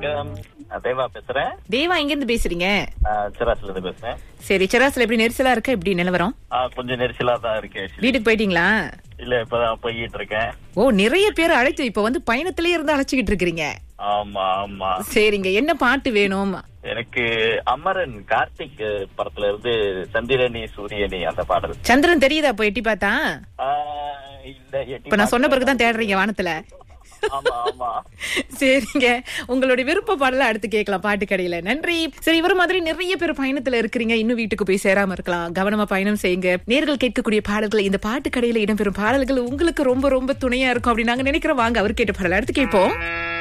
வணக்கம் நான் தேவா பேசுறேன் தேவா எங்க இருந்து பேசுறீங்க நான் சிராஸ்ல இருந்து பேசுறேன் சரி செராஸ்ல எப்படி நெரிசலா இருக்கு எப்படி நிலவரம் ஆ, கொஞ்சம் நெரிசலா தான் இருக்கு actually. வீட்டுக்கு போயிட்டீங்களா இல்ல இப்பதான் போய்கிட்டு இருக்கேன் ஓ நிறைய பேர் அழைச்சு இப்ப வந்து பயணத்திலே இருந்து அழைச்சுக்கிட்டு இருக்கிறீங்க ஆமா ஆமா சரிங்க என்ன பாட்டு வேணும் எனக்கு அமரன் கார்த்திக் படத்துல இருந்து சந்திரனி சூரியனி அந்த பாடல் சந்திரன் தெரியுதா அப்ப எட்டி பார்த்தா ஆ, இல்ல எட்டி இப்ப நான் சொன்ன பார்க்கல. பிறகுதான் தேடுறீங்க வானத்துல ஆமா ஆமா சரிங்க உங்களுடைய விருப்ப பாடல அடுத்து கேட்கலாம் பாட்டு கடையில நன்றி சரி இவர் மாதிரி நிறைய பேர் பயணத்துல இருக்கிறீங்க இன்னும் வீட்டுக்கு போய் சேராம இருக்கலாம் கவனமா பயணம் செய்யுங்க நேர்கள் கேட்கக்கூடிய பாடல்கள் இந்த பாட்டு கடையில இடம்பெறும் பாடல்கள் உங்களுக்கு ரொம்ப ரொம்ப துணையா இருக்கும் அப்படின்னு நாங்க நினைக்கிறோம் வாங்க அவர் கேட்ட பாடல அடுத்து கேட்போம்